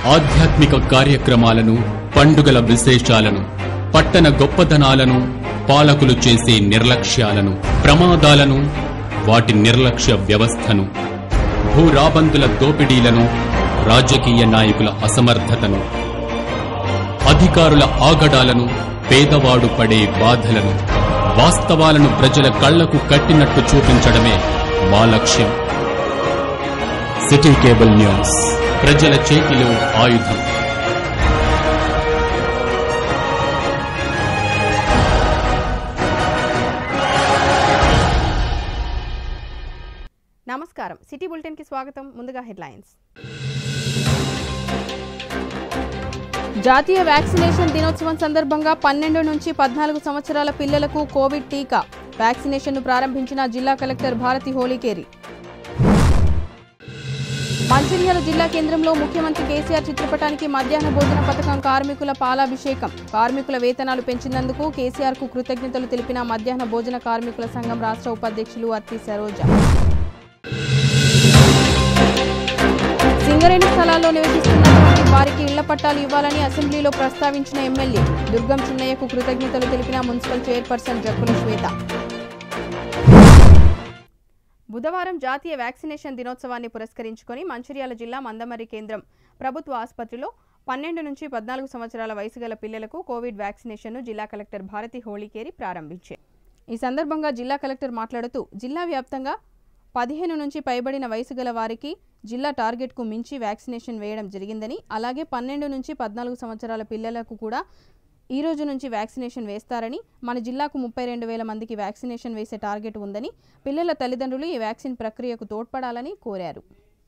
ఆధ్యాత్మిక కార్యక్రమాలను పండుగల విశేషాలను పట్టణ గొప్పదనాలను పాలకులు చేసే నిర్లక్ష్యాలను ప్రమాదాలను వాటి నిర్లక్ష్య వ్యవస్థను భూరాబందుల దోపిడీలను రాజకీయ నాయకుల అసమర్థతను అధికారుల ఆగడాలను పేదవాడు పడే బాధలను వాస్తవాలను ప్రజల కళ్లకు కట్టినట్టు చూపించడమే మా లక్ష్యం సిటీ కేబుల్ న్యూస్ ప్రజల చేతిలో ఆయుధం నమస్కారం సిటీ బులెటిన్ కి స్వాగతం ముందుగా హెడ్లైన్స్ జాతీయ వ్యాక్సినేషన్ దినోత్సవం సందర్భంగా పన్నెండు నుంచి పద్నాలుగు సంవత్సరాల పిల్లలకు కోవిడ్ టీకా వ్యాక్సినేషన్ను ప్రారంభించిన జిల్లా కలెక్టర్ భారతి హోళీకేరి మంచిర్యాల జిల్లా కేంద్రంలో ముఖ్యమంత్రి కేసీఆర్ చిత్రపటానికి మధ్యాహ్న భోజన పథకం కార్మికుల పాలాభిషేకం కార్మికుల వేతనాలు పెంచినందుకు కేసీఆర్ కు కృతజ్ఞతలు తెలిపిన మధ్యాహ్న భోజన కార్మికుల సంఘం రాష్ట్ర ఉపాధ్యక్షులు అత్తి సరోజ సింగరేణి స్థలాల్లో నివసిస్తున్నటువంటి వారికి ఇళ్ల పట్టాలు ఇవ్వాలని అసెంబ్లీలో ప్రస్తావించిన ఎమ్మెల్యే దుర్గం చిన్నయ్యకు కృతజ్ఞతలు తెలిపిన మున్సిపల్ చైర్పర్సన్ జక్కుల శ్వేత బుధవారం జాతీయ వ్యాక్సినేషన్ దినోత్సవాన్ని పురస్కరించుకొని మంచిర్యాల జిల్లా మందమరి కేంద్రం ప్రభుత్వ ఆసుపత్రిలో పన్నెండు నుంచి పద్నాలుగు సంవత్సరాల వయసు గల పిల్లలకు కోవిడ్ వ్యాక్సినేషన్ను జిల్లా కలెక్టర్ భారతి హోళీకేరి ప్రారంభించారు ఈ సందర్భంగా జిల్లా కలెక్టర్ మాట్లాడుతూ జిల్లా వ్యాప్తంగా పదిహేను నుంచి పైబడిన వయసు గల వారికి జిల్లా టార్గెట్కు మించి వ్యాక్సినేషన్ వేయడం జరిగిందని అలాగే పన్నెండు నుంచి పద్నాలుగు సంవత్సరాల పిల్లలకు కూడా ఈ రోజు నుంచి వ్యాక్సినేషన్ వేస్తారని మన జిల్లాకు ముప్పై రెండు వేల మందికి వ్యాక్సినేషన్ వేసే టార్గెట్ ఉందని పిల్లల తల్లిదండ్రులు ఈ వ్యాక్సిన్ ప్రక్రియకు తోడ్పడాలని కోరారు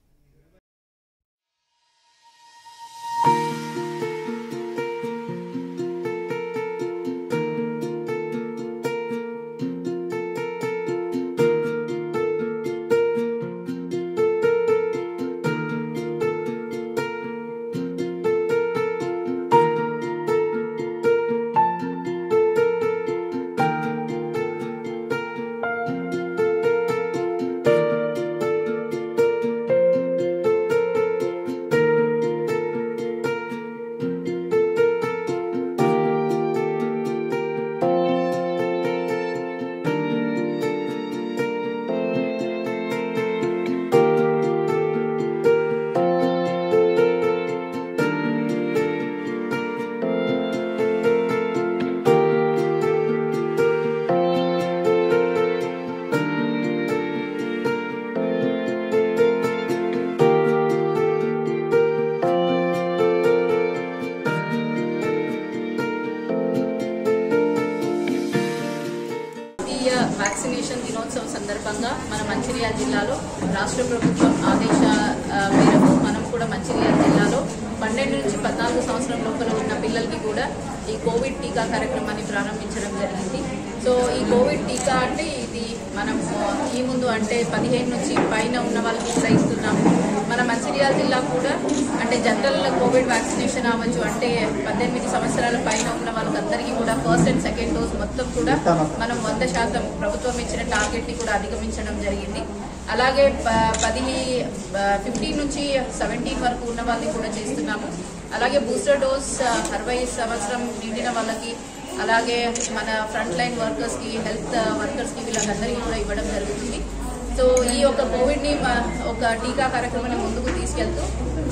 జాతీయ వ్యాక్సినేషన్ దినోత్సవం సందర్భంగా మన మంచిర్యాల జిల్లాలో రాష్ట్ర ప్రభుత్వం ఆదేశ ఆ, మేరకు మనం కూడా మంచిర్యాల జిల్లాలో పన్నెండు నుంచి పద్నాలుగు సంవత్సరం లోపల ఉన్న పిల్లలకి కూడా ఈ కోవిడ్ టీకా కార్యక్రమాన్ని ప్రారంభించడం జరిగింది సో ఈ కోవిడ్ టీకా అంటే ఇది మనం ఆ, ఈ ముందు అంటే పదిహేను నుంచి పైన ఉన్న వాళ్ళకి కూడా ఇస్తున్నాము మన మంచిర్యాల జిల్లా కూడా అంటే జనరల్ కోవిడ్ వ్యాక్సినేషన్ అవ్వచ్చు అంటే పద్దెనిమిది సంవత్సరాల పైన ఉన్న వాళ్ళకందరికీ కూడా ఫస్ట్ అండ్ సెకండ్ డోస్ మొత్తం కూడా మనం వంద శాతం ప్రభుత్వం ఇచ్చిన టార్గెట్ ని కూడా అధిగమించడం జరిగింది అలాగే ప- పది ఫిఫ్టీన్ నుంచి సెవెంటీన్ వరకు ఉన్న వాళ్ళని కూడా చేస్తున్నాము అలాగే బూస్టర్ డోస్ ఆ, అరవై సంవత్సరం నిండిన వాళ్ళకి అలాగే మన ఫ్రంట్ లైన్ వర్కర్స్ కి హెల్త్ వర్కర్స్ కి వీళ్ళందరికీ కూడా ఇవ్వడం జరుగుతుంది సో ఈ యొక్క కోవిడ్ ని మ- ఒక టీకా కార్యక్రమాన్ని ముందుకు తీసుకెళ్తూ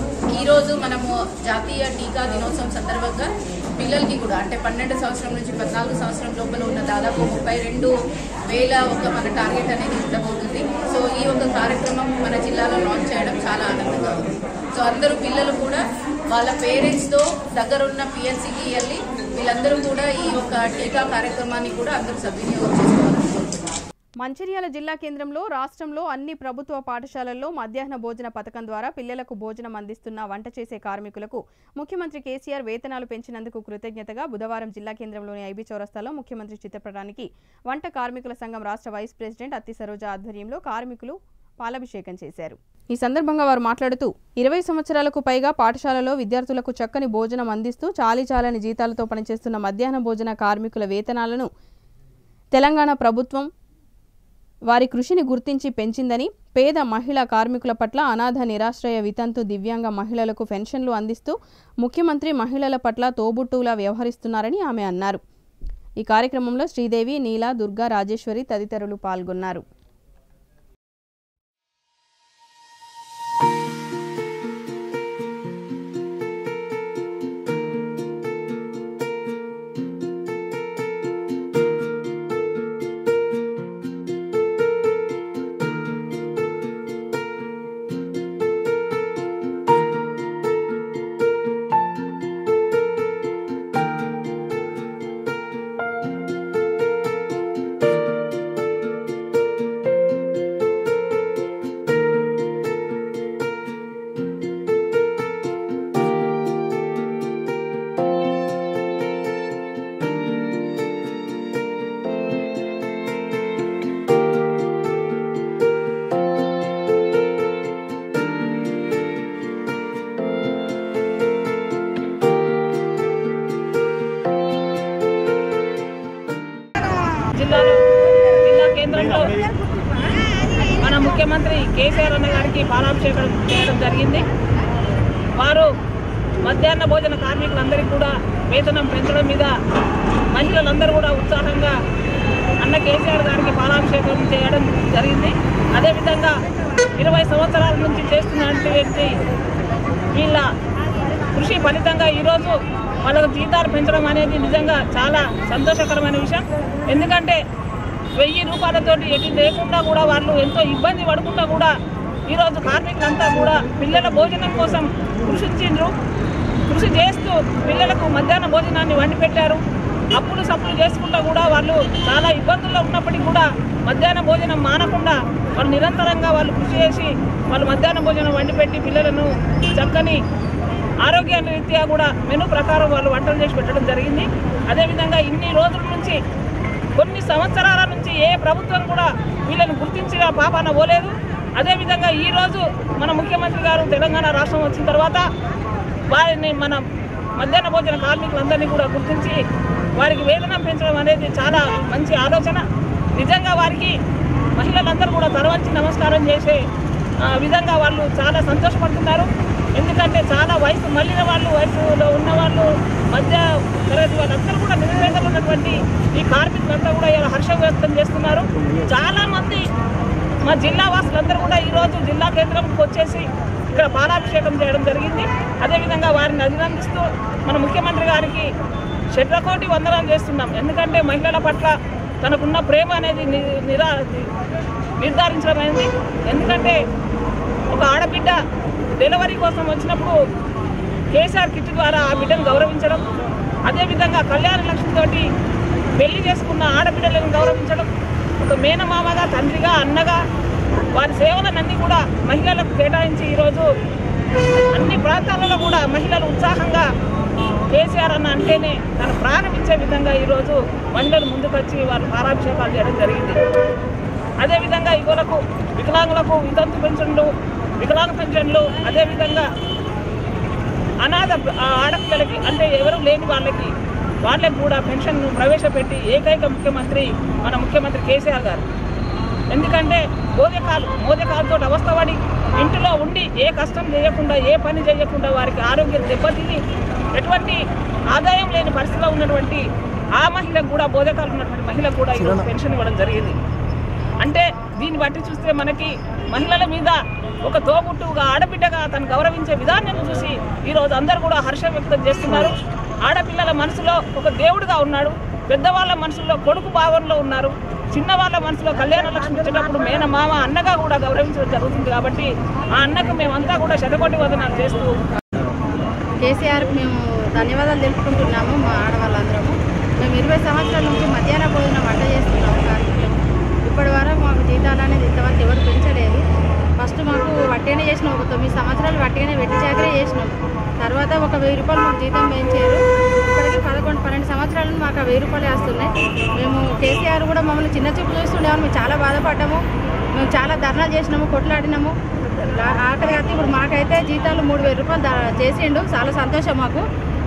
ఈ రోజు మనము జాతీయ టీకా దినోత్సవం సందర్భంగా పిల్లలకి కూడా అంటే పన్నెండు సంవత్సరం నుంచి పద్నాలుగు సంవత్సరం లోపల ఉన్న దాదాపు ముప్పై రెండు వేల ఒక మన టార్గెట్ అనేది ఉండబోతుంది సో ఈ ఒక కార్యక్రమం మన జిల్లాలో లాంచ్ చేయడం చాలా ఆనందంగా ఉంది సో అందరూ పిల్లలు కూడా వాళ్ళ పేరెంట్స్ తో దగ్గరున్న పిఎస్సికి వెళ్ళి వీళ్ళందరూ కూడా ఈ యొక్క టీకా కార్యక్రమాన్ని కూడా అందరూ సద్వినియోగం చేసుకోవాలని కోరుతున్నాను మంచిర్యాల జిల్లా కేంద్రంలో రాష్ట్రంలో అన్ని ప్రభుత్వ పాఠశాలల్లో మధ్యాహ్న భోజన పథకం ద్వారా పిల్లలకు భోజనం అందిస్తున్న వంట చేసే కార్మికులకు ముఖ్యమంత్రి కేసీఆర్ వేతనాలు పెంచినందుకు కృతజ్ఞతగా బుధవారం జిల్లా కేంద్రంలోని ఐబీ చౌరస్తాలో ముఖ్యమంత్రి చిత్రపటానికి వంట కార్మికుల సంఘం రాష్ట్ర వైస్ ప్రెసిడెంట్ అత్తి సరోజ ఆధ్వర్యంలో కార్మికులు పాలాభిషేకం చేశారు ఈ సందర్భంగా వారు మాట్లాడుతూ ఇరవై సంవత్సరాలకు పైగా పాఠశాలలో విద్యార్థులకు చక్కని భోజనం అందిస్తూ చాలీ చాలని జీతాలతో పనిచేస్తున్న మధ్యాహ్న భోజన కార్మికుల వేతనాలను తెలంగాణ ప్రభుత్వం వారి కృషిని గుర్తించి పెంచిందని పేద మహిళా కార్మికుల పట్ల అనాథ నిరాశ్రయ వితంతు దివ్యాంగ మహిళలకు పెన్షన్లు అందిస్తూ ముఖ్యమంత్రి మహిళల పట్ల తోబుట్టువులా వ్యవహరిస్తున్నారని ఆమె అన్నారు ఈ కార్యక్రమంలో శ్రీదేవి నీల దుర్గా రాజేశ్వరి తదితరులు పాల్గొన్నారు జిల్లాలో జిల్లా కేంద్రంలో మన ముఖ్యమంత్రి కేసీఆర్ అన్న గారికి పాలాభిషేకం చేయడం జరిగింది వారు మధ్యాహ్న భోజన కార్మికులందరికీ కూడా వేతనం పెంచడం మీద మహిళలందరూ కూడా ఉత్సాహంగా అన్న కేసీఆర్ గారికి పాలాభిషేకం చేయడం జరిగింది అదేవిధంగా ఇరవై సంవత్సరాల నుంచి చేస్తున్నటువంటి వీళ్ళ కృషి ఫలితంగా ఈరోజు వాళ్ళకు జీతాలు పెంచడం అనేది నిజంగా చాలా సంతోషకరమైన విషయం ఎందుకంటే వెయ్యి రూపాయలతోటి ఎటు లేకుండా కూడా వాళ్ళు ఎంతో ఇబ్బంది పడుకుంటా కూడా ఈరోజు కార్మికులంతా కూడా పిల్లల భోజనం కోసం కృషించిండ్రు కృషి చేస్తూ పిల్లలకు మధ్యాహ్న భోజనాన్ని వండి పెట్టారు అప్పులు సప్పులు చేసుకుంటా కూడా వాళ్ళు చాలా ఇబ్బందుల్లో ఉన్నప్పటికీ కూడా మధ్యాహ్న భోజనం మానకుండా వాళ్ళు నిరంతరంగా వాళ్ళు కృషి చేసి వాళ్ళు మధ్యాహ్న భోజనం వండి పెట్టి పిల్లలను చక్కని ఆరోగ్య రీత్యా కూడా మెను ప్రకారం వాళ్ళు వంటలు చేసి పెట్టడం జరిగింది అదేవిధంగా ఇన్ని రోజుల నుంచి కొన్ని సంవత్సరాల నుంచి ఏ ప్రభుత్వం కూడా వీళ్ళని గుర్తించిన పాపాన పోలేదు అదేవిధంగా ఈరోజు మన ముఖ్యమంత్రి గారు తెలంగాణ రాష్ట్రం వచ్చిన తర్వాత వారిని మన మధ్యాహ్న భోజన కార్మికులందరినీ కూడా గుర్తించి వారికి వేతనం పెంచడం అనేది చాలా మంచి ఆలోచన నిజంగా వారికి మహిళలందరూ కూడా తరవంచి నమస్కారం చేసే ఆ, విధంగా వాళ్ళు చాలా సంతోషపడుతున్నారు ఎందుకంటే చాలా వయసు మళ్ళిన వాళ్ళు వయసులో ఉన్న వాళ్ళు మధ్య తరగతి వాళ్ళందరూ కూడా నిరుపేదలు ఉన్నటువంటి ఈ కార్మికులంతా కూడా ఇలా హర్షం వ్యక్తం చేస్తున్నారు చాలా మంది మా జిల్లా వాసులందరూ కూడా ఈరోజు జిల్లా కేంద్రంకి వచ్చేసి ఇక్కడ పాలాభిషేకం చేయడం జరిగింది అదేవిధంగా వారిని అభినందిస్తూ మన ముఖ్యమంత్రి గారికి శట్రకోటి వందనాలు చేస్తున్నాం ఎందుకంటే మహిళల పట్ల తనకున్న ప్రేమ అనేది ని- నిరా నిర్ధారించడమైంది ఎందుకంటే ఒక ఆడబిడ్డ డెలివరీ కోసం వచ్చినప్పుడు కేసీఆర్ కిట్ ద్వారా ఆ బిడ్డను గౌరవించడం అదేవిధంగా కళ్యాణ లక్ష్మితోటి పెళ్లి చేసుకున్న ఆడబిడ్డలను గౌరవించడం ఒక మేనమామగా తండ్రిగా అన్నగా వారి సేవలనన్నీ కూడా మహిళలకు కేటాయించి ఈరోజు అన్ని ప్రాంతాలలో కూడా మహిళలు ఉత్సాహంగా కేసీఆర్ అన్న అంటేనే తన ప్రాణం ఇచ్చే విధంగా ఈరోజు మహిళలు ముందుకొచ్చి వారు పారాభిషేకాలు చేయడం జరిగింది అదేవిధంగా ఇగోలకు వికలాంగులకు వితంతు పెన్షన్లు వికలాంగ పెన్షన్లు అదేవిధంగా అనాథ ఆ, ఆడపిల్లలకి అంటే ఎవరు లేని వాళ్ళకి వాళ్ళకి కూడా పెన్షన్ ప్రవేశపెట్టి ఏకైక ముఖ్యమంత్రి మన ముఖ్యమంత్రి కేసీఆర్ గారు ఎందుకంటే మోదకాలు మోదకాలతో అవస్థపడి ఇంటిలో ఉండి ఏ కష్టం చేయకుండా ఏ పని చేయకుండా వారికి ఆరోగ్యం దెబ్బతిని ఎటువంటి ఆదాయం లేని పరిస్థితిలో ఉన్నటువంటి ఆ మహిళకు కూడా బోధకాలు ఉన్నటువంటి మహిళకు కూడా ఈరోజు పెన్షన్ ఇవ్వడం జరిగింది అంటే దీన్ని బట్టి చూస్తే మనకి మహిళల మీద ఒక తోబుట్టుగా ఆడబిడ్డగా తను గౌరవించే విధానాన్ని చూసి ఈరోజు అందరూ కూడా హర్షం వ్యక్తం చేస్తున్నారు ఆడపిల్లల మనసులో ఒక దేవుడుగా ఉన్నాడు పెద్దవాళ్ళ మనసులో కొడుకు భావంలో ఉన్నారు చిన్నవాళ్ళ మనసులో కళ్యాణ లక్ష్మి ఇచ్చేటప్పుడు మేన మామ అన్నగా కూడా గౌరవించడం జరుగుతుంది కాబట్టి ఆ అన్నకు మేమంతా కూడా శతకోటి వదనాలు చేస్తూ కేసీఆర్కి మేము ధన్యవాదాలు తెలుపుకుంటున్నాము మా ఆడవాళ్ళందరము మేము ఇరవై సంవత్సరాల నుంచి మధ్యాహ్న భోజనం వంట చేస్తున్నాము కార్మికులకు ఇప్పటి వరకు మాకు జీతాలు అనేది ఇంతవరకు ఎవరు పెంచలేదు ఫస్ట్ మాకు వట్టిగానే చేసినాం ఒక తొమ్మిది సంవత్సరాలు వట్టిగానే వెట్టి చాకరీ చేసినాం తర్వాత ఒక వెయ్యి రూపాయలు మాకు జీతం పెంచారు ఇప్పటికీ పదకొండు పన్నెండు సంవత్సరాల నుండి మాకు ఆ వెయ్యి రూపాయలు వేస్తున్నాయి మేము కేసీఆర్ కూడా మమ్మల్ని చిన్న చూపు చూస్తుండేవాళ్ళు మేము చాలా బాధపడ్డాము మేము చాలా ధర్నాలు చేసినాము కొట్లాడినాము లా- ఆఖరి అయితే ఇప్పుడు మాకైతే జీతాలు మూడు వేల రూపాయలు దా- చేసిండు చాలా సంతోషం మాకు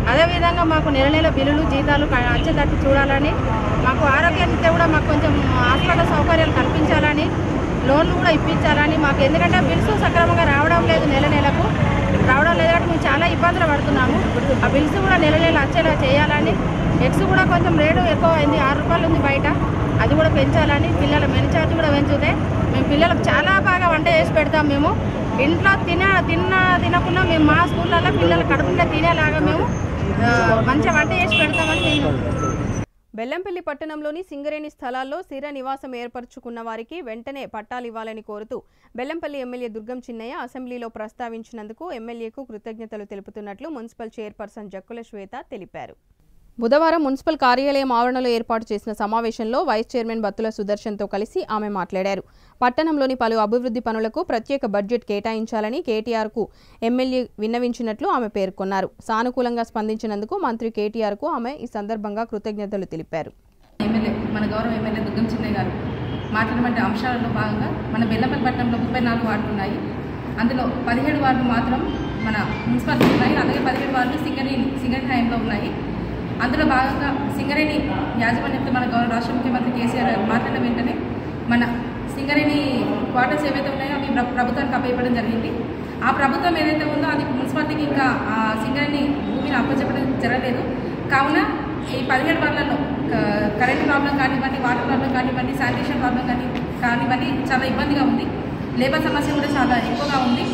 అదేవిధంగా మాకు నెల నెల బిల్లులు జీతాలు క- వచ్చేటట్టు చూడాలని మాకు ఆరోగ్యరీత్యా కూడా మాకు కొంచెం హాస్పిటల్ సౌకర్యాలు కల్పించాలని లోన్లు కూడా ఇప్పించాలని మాకు ఎందుకంటే బిల్స్ సక్రమంగా రావడం లేదు నెల నెలకు రావడం లేదు కాబట్టి మేము చాలా ఇబ్బందులు పడుతున్నాము ఆ బిల్స్ కూడా నెల నెల వచ్చేలా చేయాలని ఎగ్స్ కూడా కొంచెం రేటు ఎక్కువ అయింది ఆరు రూపాయలు ఉంది బయట అది కూడా పెంచాలని పిల్లల మెను ఛార్జ్ కూడా పెంచితే మేము పిల్లలకు చాలా బాగా వంట చేసి పెడతాం మేము ఇంట్లో తిన తిన్న తినకుండా మేము మా స్కూళ్ళల్లో పిల్లలు కడుపుంటే తినేలాగా మేము ఆ, మంచిగా వంట చేసి పెడతామని మేము బెల్లంపల్లి పట్టణంలోని సింగరేణి స్థలాల్లో స్థిర నివాసం ఏర్పరచుకున్న వారికి వెంటనే పట్టాలు ఇవ్వాలని కోరుతూ బెల్లంపల్లి ఎమ్మెల్యే దుర్గం చిన్నయ్య అసెంబ్లీలో ప్రస్తావించినందుకు ఎమ్మెల్యేకు కృతజ్ఞతలు తెలుపుతున్నట్లు మున్సిపల్ చైర్పర్సన్ జక్కుల శ్వేత తెలిపారు బుధవారం మున్సిపల్ కార్యాలయం ఆవరణలో ఏర్పాటు చేసిన సమావేశంలో వైస్ చైర్మన్ బత్తుల సుదర్శన్తో కలిసి ఆమె మాట్లాడారు పట్టణంలోని పలు అభివృద్ధి పనులకు ప్రత్యేక బడ్జెట్ కేటాయించాలని కేటీఆర్కు ఎమ్మెల్యే విన్నవించినట్లు ఆమె పేర్కొన్నారు సానుకూలంగా స్పందించినందుకు మంత్రి కేటీఆర్కు ఆమె ఈ సందర్భంగా కృతజ్ఞతలు తెలిపారు ఎమ్మెల్యే మన గౌరవ ఎమ్మెల్యే దుర్గం చిన్నయ్య గారు మాట్లాడినటువంటి అంశాలలో భాగంగా మన బెల్లపల్లి పట్టణంలో ముప్పై నాలుగు వార్డులు ఉన్నాయి అందులో పదిహేడు వార్డులు మాత్రం మన మున్సిపాలిటీ ఉన్నాయి అలాగే పదిహేడు వార్డులు సింగరేణి సింగరేణి హయాంలో ఉన్నాయి అందులో భాగంగా సింగరేణి యాజమాన్యంతో మన గౌరవ రాష్ట్ర ముఖ్యమంత్రి కేసీఆర్ గారు మాట్లాడిన వెంటనే మన సింగరేణి క్వార్టర్స్ ఏవైతే ఉన్నాయో అవి ప్ర- ప్రభుత్వానికి అప్పయ్యడం జరిగింది ఆ ప్రభుత్వం ఏదైతే ఉందో అది మున్సిపాలిటీకి ఇంకా ఆ సింగరేణి భూమిని అప్పచెప్పడం జరగలేదు కావున ఈ పదిహేడు వార్డులలో క- కరెంట్ ప్రాబ్లం కానివ్వండి వాటర్ ప్రాబ్లం కానివ్వండి శానిటేషన్ ప్రాబ్లం కానీ కానివ్వండి చాలా ఇబ్బందిగా ఉంది లేబర్ సమస్య కూడా చాలా ఎక్కువగా ఉంది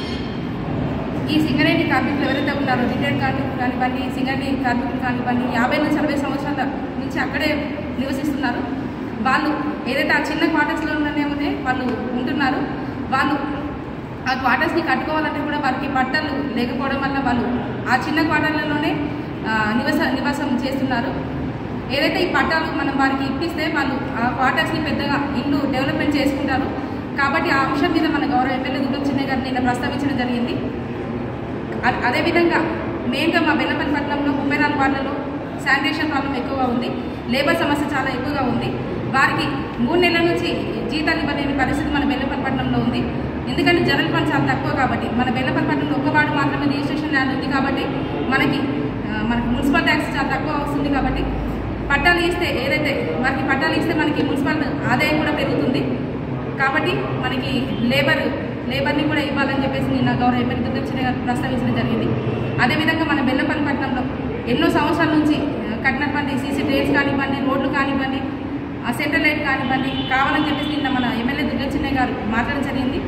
ఈ సింగరేణి కార్మికులు ఎవరైతే ఉన్నారో రిటైర్డ్ కార్మికులు కానివ్వండి సింగరేణి కార్మికులు కానివ్వండి యాభై నుంచి అరవై సంవత్సరాల నుంచి అక్కడే నివసిస్తున్నారు వాళ్ళు ఏదైతే ఆ చిన్న క్వార్టర్స్లో ఉన్ననే వాళ్ళు ఉంటున్నారు వాళ్ళు ఆ క్వార్టర్స్ని కట్టుకోవాలంటే కూడా వారికి పట్టాలు లేకపోవడం వల్ల వాళ్ళు ఆ చిన్న క్వార్టర్లలోనే ఆ, నివాస నివాసం చేస్తున్నారు ఏదైతే ఈ పట్టాలు మనం వారికి ఇప్పిస్తే వాళ్ళు ఆ క్వార్టర్స్ని పెద్దగా ఇల్లు డెవలప్మెంట్ చేసుకుంటారు కాబట్టి ఆ అంశం మీద మన గౌరవ ఎమ్మెల్యే దుర్గం చిన్నయ్య గారు నిన్న ప్రస్తావించడం జరిగింది అ- అదేవిధంగా మెయిన్గా మా బెల్లపల్లి పట్టణంలో ముప్పై నాలుగు వార్డులలో శానిటేషన్ ప్రాబ్లం ఎక్కువగా ఉంది లేబర్ సమస్య చాలా ఎక్కువగా ఉంది వారికి మూడు నెలల నుంచి జీతాలు ఇవ్వలేని పరిస్థితి మన బెల్లపల్లి పట్టణంలో ఉంది ఎందుకంటే జనరల్ ఫండ్ చాలా తక్కువ కాబట్టి మన బెల్లపల్లి పట్టణంలో ఒక వార్డు మాత్రమే రిజిస్ట్రేషన్ ల్యాండ్ ఉంది కాబట్టి మనకి ఆ, మనకి మున్సిపల్ ట్యాక్స్ చాలా తక్కువ వస్తుంది కాబట్టి పట్టాలు ఇస్తే ఏదైతే మనకి పట్టాలు ఇస్తే మనకి మున్సిపల్ ఆదాయం కూడా పెరుగుతుంది కాబట్టి మనకి లేబర్ లేబర్ని కూడా ఇవ్వాలని చెప్పేసి నిన్న గౌరవ ఎమ్మెల్యే దుర్గం చిన్న గారు ప్రస్తావించడం జరిగింది అదేవిధంగా మన బెల్లపల్లి పట్టణంలో ఎన్నో సంవత్సరాల నుంచి ఆ, కట్టినటువంటి సీసీ డ్రైన్స్ కానివ్వండి రోడ్లు కానివ్వండి ఆ సెంట్రల్ లైట్ కానివ్వండి కావాలని చెప్పేసి నిన్న మన ఎమ్మెల్యే దుర్గం చిన్నయ్య గారు మాట్లాడడం జరిగింది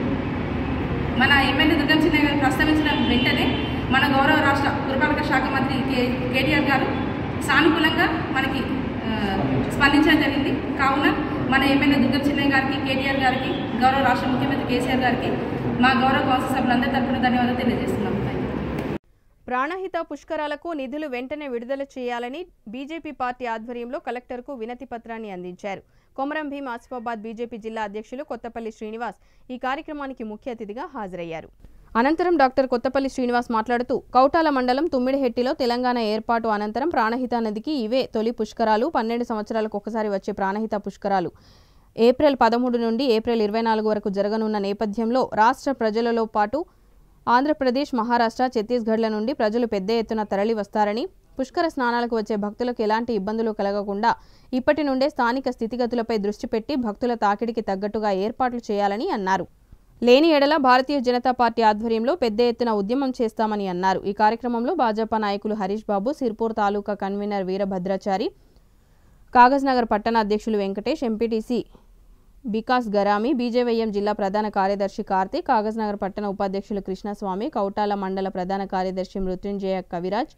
మన ఎమ్మెల్యే దుర్గం చిన్నయ్య గారు ప్రస్తావించిన వెంటనే మన గౌరవ రాష్ట్ర పురపాలక శాఖ మంత్రి కే కేటీఆర్ గారు సానుకూలంగా మనకి ఆ, స్పందించడం జరిగింది కావున మన ఎమ్మెల్యే దుర్గం చిన్నయ్య గారికి కేటీఆర్ గారికి గౌరవ రాష్ట్ర ముఖ్యమంత్రి కేసీఆర్ గారికి మా గౌరవ కౌన్సిల్ సభ్యులందరి తరఫున ధన్యవాదాలు తెలియజేస్తున్నాం థ్యాంక్ యూ ప్రాణహిత పుష్కరాలకు నిధులు వెంటనే విడుదల చేయాలని బీజేపీ పార్టీ ఆధ్వర్యంలో కలెక్టర్కు వినతి పత్రాన్ని అందించారు కొమరం భీం ఆసిఫాబాద్ బీజేపీ జిల్లా అధ్యక్షులు కొత్తపల్లి శ్రీనివాస్ ఈ కార్యక్రమానికి ముఖ్య అతిథిగా హాజరయ్యారు అనంతరం డాక్టర్ కొత్తపల్లి శ్రీనివాస్ మాట్లాడుతూ కౌటాల మండలం తుమ్మిడిహెట్టిలో తెలంగాణ ఏర్పాటు అనంతరం ప్రాణహిత నదికి ఇవే తొలి పుష్కరాలు పన్నెండు సంవత్సరాలకు ఒకసారి వచ్చే ప్రాణహిత పుష్కరాలు ఏప్రిల్ పదమూడు నుండి ఏప్రిల్ ఇరవై నాలుగు వరకు జరగనున్న నేపథ్యంలో రాష్ట్ర ప్రజలలో పాటు ఆంధ్రప్రదేశ్ మహారాష్ట్ర ఛత్తీస్గఢ్ల నుండి ప్రజలు పెద్ద ఎత్తున తరలి వస్తారని పుష్కర స్నానాలకు వచ్చే భక్తులకు ఎలాంటి ఇబ్బందులు కలగకుండా ఇప్పటి నుండే స్థానిక స్థితిగతులపై దృష్టి పెట్టి భక్తుల తాకిడికి తగ్గట్టుగా ఏర్పాట్లు చేయాలని అన్నారు లేని ఎడల భారతీయ జనతా పార్టీ ఆధ్వర్యంలో పెద్ద ఎత్తున ఉద్యమం చేస్తామని అన్నారు ఈ కార్యక్రమంలో భాజపా నాయకులు హరీష్ బాబు సిర్పూర్ తాలూకా కన్వీనర్ వీరభద్రాచారి కాగజ్ నగర్ పట్టణ అధ్యక్షులు వెంకటేష్ ఎంపీటీసీ బికాస్ గరామి బీజేవైఎం జిల్లా ప్రధాన కార్యదర్శి కార్తీక్ కాగజ్ నగర్ పట్టణ ఉపాధ్యక్షులు కృష్ణస్వామి కౌటాల మండల ప్రధాన కార్యదర్శి మృత్యుంజయ కవిరాజ్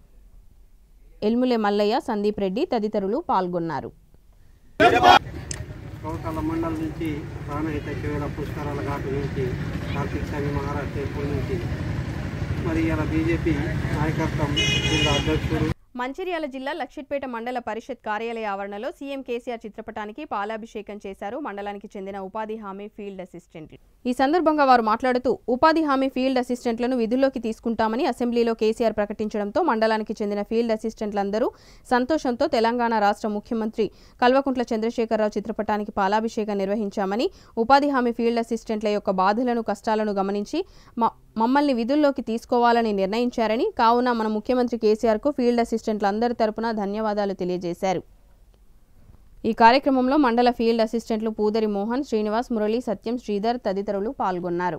ఎల్ములే మల్లయ్య సందీప్ రెడ్డి తదితరులు పాల్గొన్నారు కౌటాల మండలం నుంచి ప్రాణహిత చివర పుష్కరాల ఘాటు నుంచి కార్తీక్ స్వామి మహారాజ్ టెంపుల్ నుంచి మరి ఇలా బీజేపీ నాయకత్వం జిల్లా అధ్యక్షుడు మంచిర్యాల జిల్లా లక్షిట్పేట మండల పరిషత్ కార్యాలయ ఆవరణలో సీఎం కేసీఆర్ చిత్రపటానికి పాలాభిషేకం చేశారు మండలానికి చెందిన ఉపాధి హామీ ఫీల్డ్ అసిస్టెంట్లు ఈ సందర్భంగా వారు మాట్లాడుతూ ఉపాధి హామీ ఫీల్డ్ అసిస్టెంట్లను విధుల్లోకి తీసుకుంటామని అసెంబ్లీలో కేసీఆర్ ప్రకటించడంతో మండలానికి చెందిన ఫీల్డ్ అసిస్టెంట్లందరూ సంతోషంతో తెలంగాణ రాష్ట్ర ముఖ్యమంత్రి కల్వకుంట్ల చంద్రశేఖరరావు చిత్రపటానికి పాలాభిషేకం నిర్వహించామని ఉపాధి హామీ ఫీల్డ్ అసిస్టెంట్ల యొక్క బాధలను కష్టాలను గమనించి మ- మమ్మల్ని విధుల్లోకి తీసుకోవాలని నిర్ణయించారని కావున మన ముఖ్యమంత్రి కేసీఆర్కు ఫీల్డ్ అసిస్టెంట్లందరి తరపున ధన్యవాదాలు తెలియజేశారు ఈ కార్యక్రమంలో మండల ఫీల్డ్ అసిస్టెంట్లు పూదరి మోహన్ శ్రీనివాస్ మురళి సత్యం శ్రీధర్ తదితరులు పాల్గొన్నారు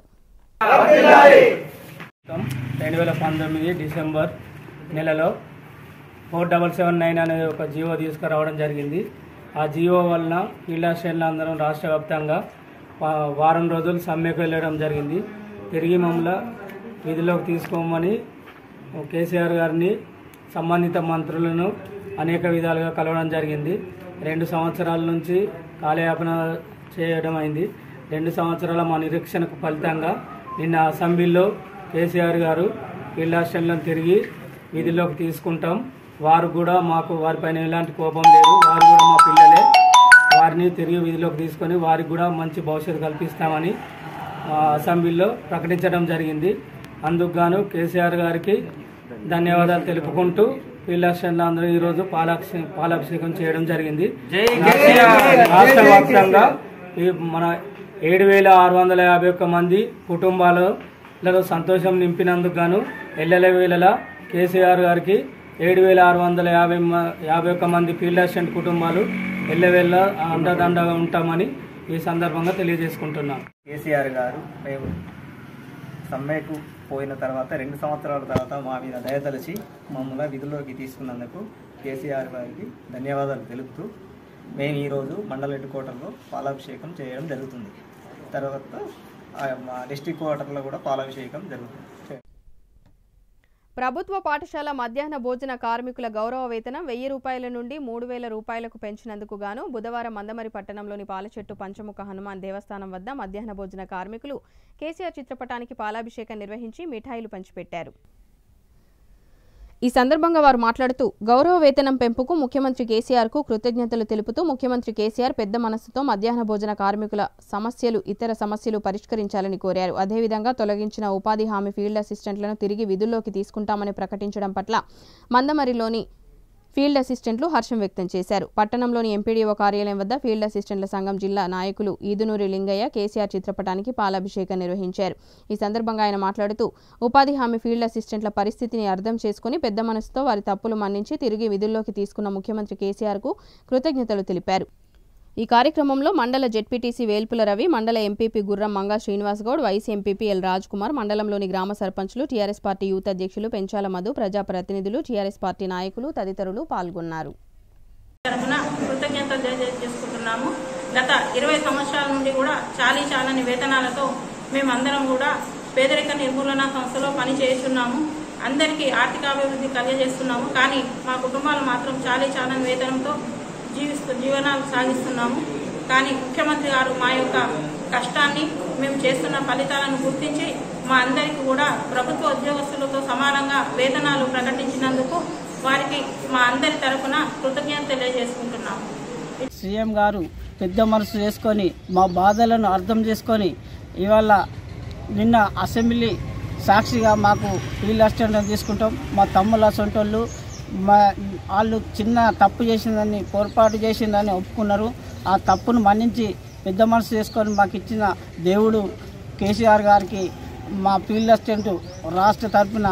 రెండు వేల పంతొమ్మిది డిసెంబర్ నెలలో ఫోర్ డబల్ సెవెన్ నైన్ అనేది ఒక జియో తీసుకురావడం జరిగింది ఆ జియో వలన ఫీల్డ్ అసిస్టెంట్లు అందరం రాష్ట్ర వ్యాప్తంగా వా- వారం రోజులు సమ్మెకు వెళ్ళడం జరిగింది తిరిగి మమ్మల్ని విధిలోకి తీసుకోమని కేసీఆర్ గారిని సంబంధిత మంత్రులను అనేక విధాలుగా కలవడం జరిగింది రెండు సంవత్సరాల నుంచి కాలయాపన చేయడం అయింది రెండు సంవత్సరాల మా నిరీక్షణకు ఫలితంగా నిన్న అసెంబ్లీలో కేసీఆర్ గారు ఫీల్డ్ అసిస్టెంట్లను తిరిగి విధిలోకి తీసుకుంటాం వారు కూడా మాకు వారిపైన ఎలాంటి కోపం లేదు వారు కూడా మా పిల్లలే వారిని తిరిగి విధిలోకి తీసుకొని వారికి కూడా మంచి భవిష్యత్తు కల్పిస్తామని ఆ, అసెంబ్లీలో ప్రకటించడం జరిగింది అందుకు గాను కేసీఆర్ గారికి ధన్యవాదాలు తెలుపుకుంటూ ఫీల్డ్ అసిస్టెంట్లు అందరూ ఈరోజు పాలాక్షి పాలాభిషేకం చేయడం జరిగింది రాష్ట్ర వ్యాప్తంగా ఈ మన ఏడు వేల ఆరు వందల యాభై ఒక్క మంది కుటుంబాలలో సంతోషం నింపినందుకు గాను ఎల్లెల వేళల కేసీఆర్ గారికి ఏడు వేల ఆరు వందల యాభై మ- యాభై ఒక్క మంది ఫీల్డ్ అసిస్టెంట్ కుటుంబాలు ఎల్లవేళ అండదండగా ఉంటామని ఈ సందర్భంగా తెలియజేసుకుంటున్నాం కేసీఆర్ గారు మేము సమ్మెకు పోయిన తర్వాత రెండు సంవత్సరాల తర్వాత మా మీద దయతలిచి మమ్మల్ని విధుల్లోకి తీసుకున్నందుకు కేసీఆర్ గారికి ధన్యవాదాలు తెలుపుతూ మేము ఈరోజు మండల హెడ్ క్వార్టర్లో పాలాభిషేకం చేయడం జరుగుతుంది తర్వాత ఆ మా డిస్టిక్ క్వార్టర్లో కూడా పాలాభిషేకం జరుగుతుంది ప్రభుత్వ పాఠశాల మధ్యాహ్న భోజన కార్మికుల గౌరవ వేతనం వెయ్యి రూపాయల నుండి మూడు వేల రూపాయలకు పెంచినందుకు గాను బుధవారం మందమరి పట్టణంలోని పాలచెట్టు పంచముఖ హనుమాన్ దేవస్థానం వద్ద మధ్యాహ్న భోజన కార్మికులు కేసీఆర్ చిత్రపటానికి పాలాభిషేకం నిర్వహించి మిఠాయిలు పంచిపెట్టారు ఈ సందర్భంగా వారు మాట్లాడుతూ గౌరవ వేతనం పెంపుకు ముఖ్యమంత్రి కేసీఆర్కు కృతజ్ఞతలు తెలుపుతూ ముఖ్యమంత్రి కేసీఆర్ పెద్ద మనస్సుతో మధ్యాహ్న భోజన కార్మికుల సమస్యలు ఇతర సమస్యలు పరిష్కరించాలని కోరారు అదేవిధంగా తొలగించిన ఉపాధి హామీ ఫీల్డ్ అసిస్టెంట్లను తిరిగి విధుల్లోకి తీసుకుంటామని ప్రకటించడం పట్ల మందమరిలోని ఫీల్డ్ అసిస్టెంట్లు హర్షం వ్యక్తం చేశారు పట్టణంలోని ఎంపీడీఓ కార్యాలయం వద్ద ఫీల్డ్ అసిస్టెంట్ల సంఘం జిల్లా నాయకులు ఈదునూరి లింగయ్య కేసీఆర్ చిత్రపటానికి పాలాభిషేకం నిర్వహించారు ఈ సందర్భంగా ఆయన మాట్లాడుతూ ఉపాధి హామీ ఫీల్డ్ అసిస్టెంట్ల పరిస్థితిని అర్థం చేసుకుని పెద్ద మనసుతో వారి తప్పులు మన్నించి తిరిగి విధుల్లోకి తీసుకున్న ముఖ్యమంత్రి కేసీఆర్కు కృతజ్ఞతలు తెలిపారు ఈ కార్యక్రమంలో మండల జెడ్పీటీసీ వేల్పుల రవి మండల MPP Gurram Manga Srinivas Goud vice MPP L Raj Kumar మండలంలోని గ్రామ సర్పంచులు టీఆర్ఎస్ పార్టీ యూత్ అధ్యక్షులు పెంచాల మధు ప్రజాప్రతినిధులు టీఆర్ఎస్ పార్టీ నాయకులు తదితరులు పాల్గొన్నారు తరఫున కృతజ్ఞతలు తెలియజేసుకుంటున్నాము గత ఇరవై సంవత్సరాల నుండి కూడా చాలీ చాలని వేతనాలతో మేమందరం కూడా పేదరిక నిర్మూలన సంస్థలో పని చేస్తున్నాము అందరికీ ఆర్థికాభివృద్ధి కలిగజేస్తున్నాము కానీ మా కుటుంబాలు మాత్రం చాలీ చాలని వేతనంతో జీవిస్తూ జీవనాలు సాగిస్తున్నాము కానీ ముఖ్యమంత్రి గారు మా యొక్క కష్టాన్ని మేము చేస్తున్న ఫలితాలను గుర్తించి మా అందరికీ కూడా ప్రభుత్వ ఉద్యోగస్తులతో సమానంగా వేతనాలు ప్రకటించినందుకు వారికి మా అందరి తరఫున కృతజ్ఞత తెలియజేసుకుంటున్నాము సీఎం గారు పెద్ద మనసు చేసుకొని మా బాధలను అర్థం చేసుకొని ఇవాళ నిన్న అసెంబ్లీ సాక్షిగా మాకు ఫీల్డ్ అసిస్టెంట్ తీసుకుంటాం మా తమ్ముళ్ళ సొంటోళ్ళు మా వాళ్ళు చిన్న తప్పు చేసిందని పొరపాటు చేసిందని ఒప్పుకున్నారు ఆ తప్పును మన్నించి పెద్ద మనసు చేసుకొని మాకు ఇచ్చిన దేవుడు కేసీఆర్ గారికి మా ఫీల్డ్ అసిస్టెంట్ రాష్ట్ర తరఫున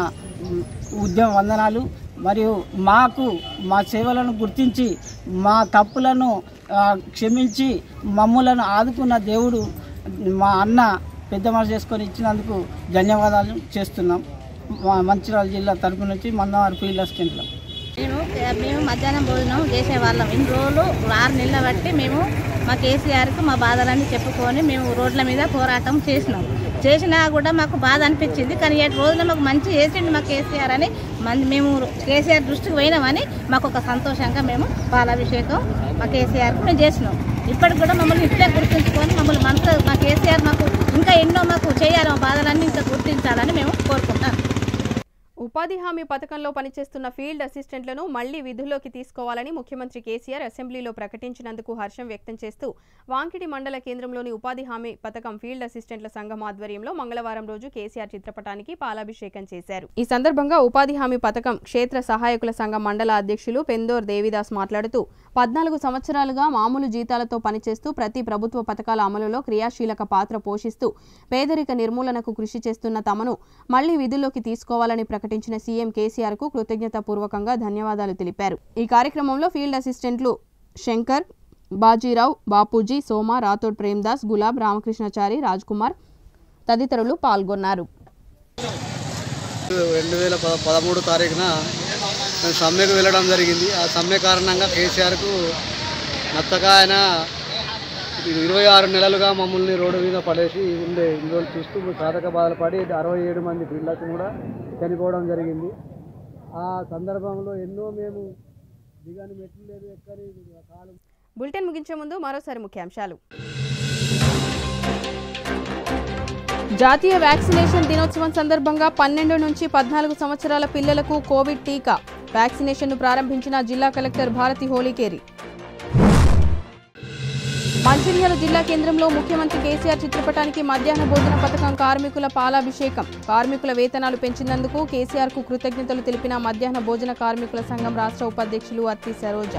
ఉద్యమ వందనాలు మరియు మాకు మా సేవలను గుర్తించి మా తప్పులను ఆ, క్షమించి మమ్ములను ఆదుకున్న దేవుడు మా అన్న పెద్ద మనసు చేసుకొని ఇచ్చినందుకు ధన్యవాదాలు చేస్తున్నాం మా మంచిర్యాల జిల్లా తరపు నుంచి మందవారి ఫీల్డ్ అసిస్టెంట్లు మేము మేము మధ్యాహ్నం భోజనం చేసేవాళ్ళం ఇన్ని రోజులు ఆరు నెలల బట్టి మేము మా కేసీఆర్కి మా బాధలన్నీ చెప్పుకొని మేము రోడ్ల మీద పోరాటం చేసినాం చేసినా కూడా మాకు బాధ అనిపించింది కానీ ఏడు రోజున మాకు మంచి చేసిండు మా కేసీఆర్ అని మన మేము కేసీఆర్ దృష్టికి పోయినామని మాకు ఒక సంతోషంగా మేము పాలాభిషేకం మా కేసీఆర్కి మేము చేసినాం ఇప్పటికి కూడా మమ్మల్ని ఇట్లే గుర్తుంచుకొని మమ్మల్ని మనసు మా కేసీఆర్ మాకు ఇంకా ఎన్నో మాకు చేయాలి మా బాధలన్నీ ఇంకా గుర్తించాలని మేము కోరుకుంటాం ఉపాధి హామీ పథకంలో పనిచేస్తున్న ఫీల్డ్ అసిస్టెంట్లను మళ్లీ విధుల్లోకి తీసుకోవాలని ముఖ్యమంత్రి కేసీఆర్ అసెంబ్లీలో ప్రకటించినందుకు హర్షం వ్యక్తం చేస్తూ వాంకిడి మండల కేంద్రంలోని ఉపాధి హామీ పథకం ఫీల్డ్ అసిస్టెంట్ల సంఘం ఆధ్వర్యంలో మంగళవారం రోజు కేసీఆర్ చిత్రపటానికి పాలాభిషేకం చేశారు ఈ సందర్భంగా ఉపాధి హామీ పథకం క్షేత్ర సహాయకుల సంఘం మండల అధ్యక్షులు పెందోర్ దేవిదాస్ మాట్లాడుతూ పద్నాలుగు సంవత్సరాలుగా మామూలు జీతాలతో పనిచేస్తూ ప్రతి ప్రభుత్వ పథకాల అమలులో క్రియాశీలక పాత్ర పోషిస్తూ పేదరిక నిర్మూలనకు కృషి చేస్తున్న తమను మళ్లీ విధుల్లోకి తీసుకోవాలని ప్రకటించిన సీఎం కేసీఆర్ కు కృతజ్ఞతాపూర్వకంగా ధన్యవాదాలు తెలిపారు ఈ కార్యక్రమంలో ఫీల్డ్ అసిస్టెంట్లు శంకర్ బాజీరావు బాపూజీ సోమ రాథోడ్ ప్రేమ్దాస్ గులాబ్ రామకృష్ణచారి రాజ్ కుమార్ తదితరులు పాల్గొన్నారు రెండు వేల పద పదమూడు తారీఖున మేము సమ్మెకు వెళ్ళడం జరిగింది ఆ సమ్మె కారణంగా కేసీఆర్కు నచ్చక ఆయన ఇరవై ఆరు నెలలుగా మమ్మల్ని రోడ్డు మీద పడేసి ఉండే ఇన్ని రోజులు చూస్తూ సాధక బాధలు పడి అరవై ఏడు మంది పిల్లలకు కూడా చనిపోవడం జరిగింది ఆ సందర్భంలో ఎన్నో మేము దిగని మెట్లు లేదు ఎక్కని కాలం బులెటిన్ ముగించే ముందు మరోసారి ముఖ్యాంశాలు జాతీయ వ్యాక్సినేషన్ దినోత్సవం సందర్భంగా పన్నెండు నుంచి పద్నాలుగు సంవత్సరాల పిల్లలకు కోవిడ్ టీకా వ్యాక్సినేషన్ను ప్రారంభించిన జిల్లా కలెక్టర్ భారతి హోళీకేరి మంచిర్యాల జిల్లా కేంద్రంలో ముఖ్యమంత్రి కేసీఆర్ చిత్రపటానికి మధ్యాహ్న భోజన పథకం కార్మికుల పాలాభిషేకం కార్మికుల వేతనాలు పెంచినందుకు కేసీఆర్ కు కృతజ్ఞతలు తెలిపిన మధ్యాహ్న భోజన కార్మికుల సంఘం రాష్ట్ర ఉపాధ్యక్షులు అత్తి సరోజ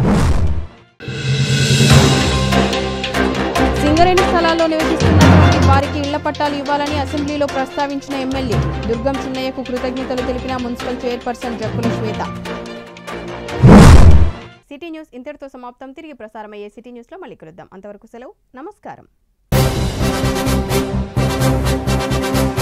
సింగరేణి స్థలాల్లో నివసిస్తున్నటువంటి వారికి ఇళ్ల పట్టాలు ఇవ్వాలని అసెంబ్లీలో ప్రస్తావించిన ఎమ్మెల్యే దుర్గం చిన్నయ్యకు కృతజ్ఞతలు తెలిపిన municipal chairperson Jakkula Swetha city news ఇంతటితో సమాప్తం తిరిగి ప్రసారమయ్యే సిటీ న్యూస్లో మళ్ళీ కలుద్దాం అంతవరకు సెలవు నమస్కారం